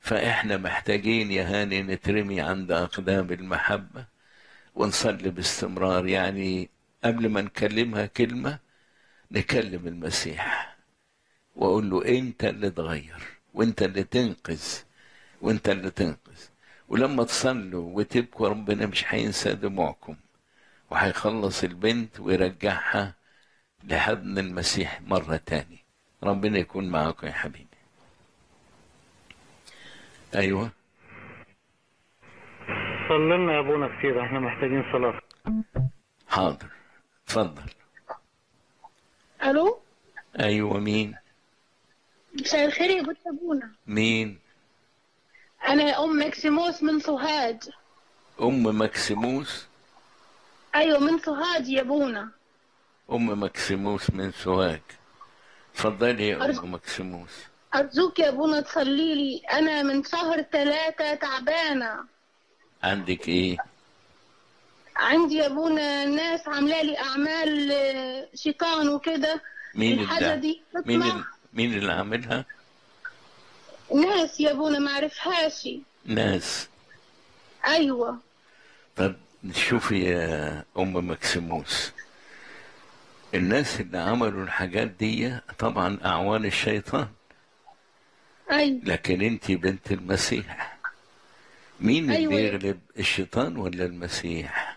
فإحنا محتاجين يا هاني نترمي عند أقدام المحبة ونصلي باستمرار يعني قبل ما نكلمها كلمة نكلم المسيح وأقول له أنت اللي تغير وأنت اللي تنقذ وأنت اللي تنقذ ولما تصلوا وتبكوا ربنا مش هينسى دموعكم وهيخلص البنت ويرجعها لحضن المسيح مرة تاني ربنا يكون معاكم يا حبيبي أيوه صلي لنا يا ابونا كثير احنا محتاجين صلاة حاضر اتفضل الو أيوه مين مساء الخير يا بنت ابونا مين انا ام مكسيموس من سوهاج أم مكسيموس ايوه من سوهاج يا ابونا أم مكسيموس من سوهاج اتفضلي يا أرجو- أم مكسيموس ارجوك يا ابونا تصلي لي انا من شهر ثلاثة تعبانة عندك إيه عندي يا ابونا ناس عامله لي اعمال آه، شيطان وكده مين الحاجة اللي دي مين تطلع ال... مين اللي عاملها ناس يا ابونا ما عرفهاش ناس ايوه طب شوفي يا أم مكسيموس الناس اللي عملوا الحاجات دي طبعا أعوان الشيطان ايوه لكن انت بنت المسيح مين اللي أيوة. يغلب الشيطان ولا المسيح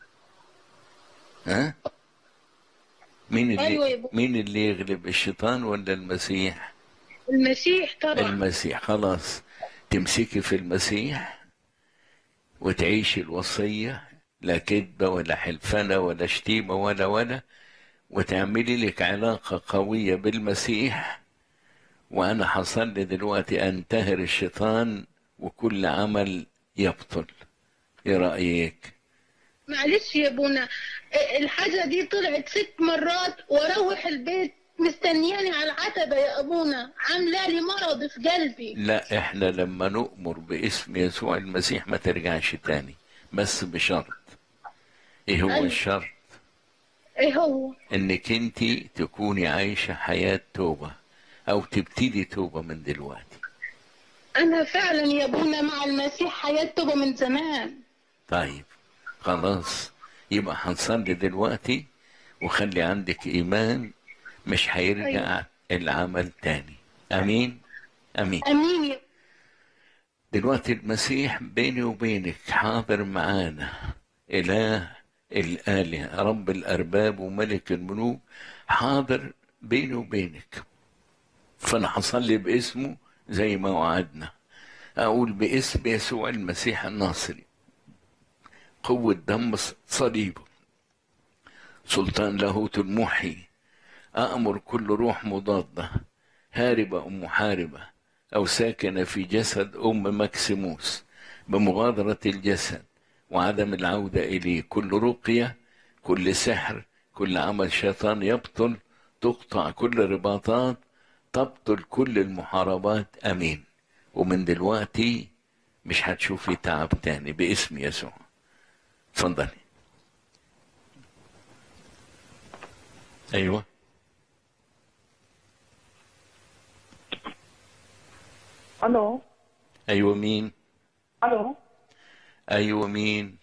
ها مين اللي أيوة يا بابا. مين اللي يغلب الشيطان ولا المسيح المسيح طبعا المسيح خلاص تمسكي في المسيح وتعيشي الوصية لا كذبة ولا حلفنة ولا شتيمة ولا ولا وتعملي لك علاقة قوية بالمسيح وأنا حصل لي دلوقتي أنتهر الشيطان وكل عمل يبطل إيه رأيك؟ معلش يا ابونا الحاجة دي طلعت ست مرات واروح البيت مستنياني على العتبة يا ابونا عاملة لي مرض في قلبي لا إحنا لما نؤمر باسم يسوع المسيح ما ترجعش تاني بس بشرط إيه هو أيوة. الشرط؟ ايه هو انك انت تكوني عايشة حياة توبة او تبتدي توبة من دلوقتي انا فعلا يا ابونا مع المسيح حياة توبة من زمان طيب خلاص يبقى هنصلي دلوقتي وخلي عندك ايمان مش هيرجع أيوة. العمل تاني امين امين امين يا دلوقتي المسيح بيني وبينك حاضر معانا إله الآلهة رب الأرباب وملك الملوك حاضر بيني وبينك فأنا هصلي باسمه زي ما وعدنا أقول باسم يسوع المسيح الناصري قوة دم صليبه سلطان لاهوت المحي أأمر كل روح مضادة هاربة أو محاربة أو ساكنة في جسد أم مكسيموس بمغادرة الجسد وعدم العودة إليه كل رقية كل سحر كل عمل شيطان يبطل تقطع كل رباطات تبطل كل المحاربات أمين ومن دلوقتي مش هتشوفي تعب تاني باسم يسوع اتفضلي ايوه الو ايوه مين الو ايوه مين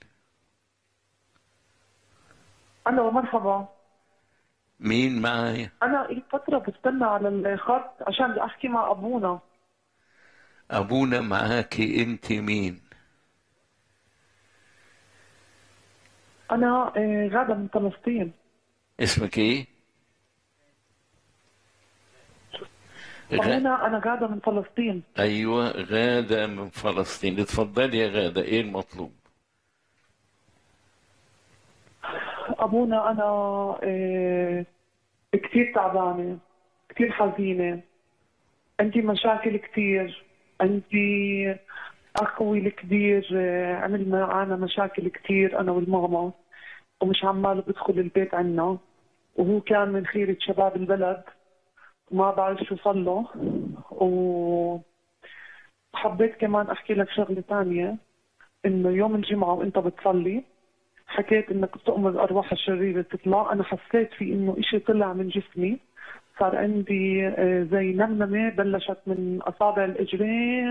الو مرحبا مين معايا انا لي فتره بستنى على الخط عشان بدي احكي مع ابونا ابونا معاكي انت مين انا آه، غاده من فلسطين اسمك ايه غ... ابونا انا غاده من فلسطين ايوه غاده من فلسطين اتفضلي يا غاده ايه المطلوب ابونا انا آه، كثير تعبانه كثير حزينه عندي مشاكل كثير عندي اخوي الكبير آه، عمل معنا مشاكل كثير انا والماما ومش عماله بدخل البيت عنا وهو كان من خيرة شباب البلد ما بعرف شو صار له وحبيت كمان احكي لك شغله ثانيه انه يوم الجمعه وانت بتصلي حكيت انك بتؤمر الارواح الشريره تطلع انا حسيت في انه اشي طلع من جسمي صار عندي آه، زي نمنمه بلشت من اصابع الاجرين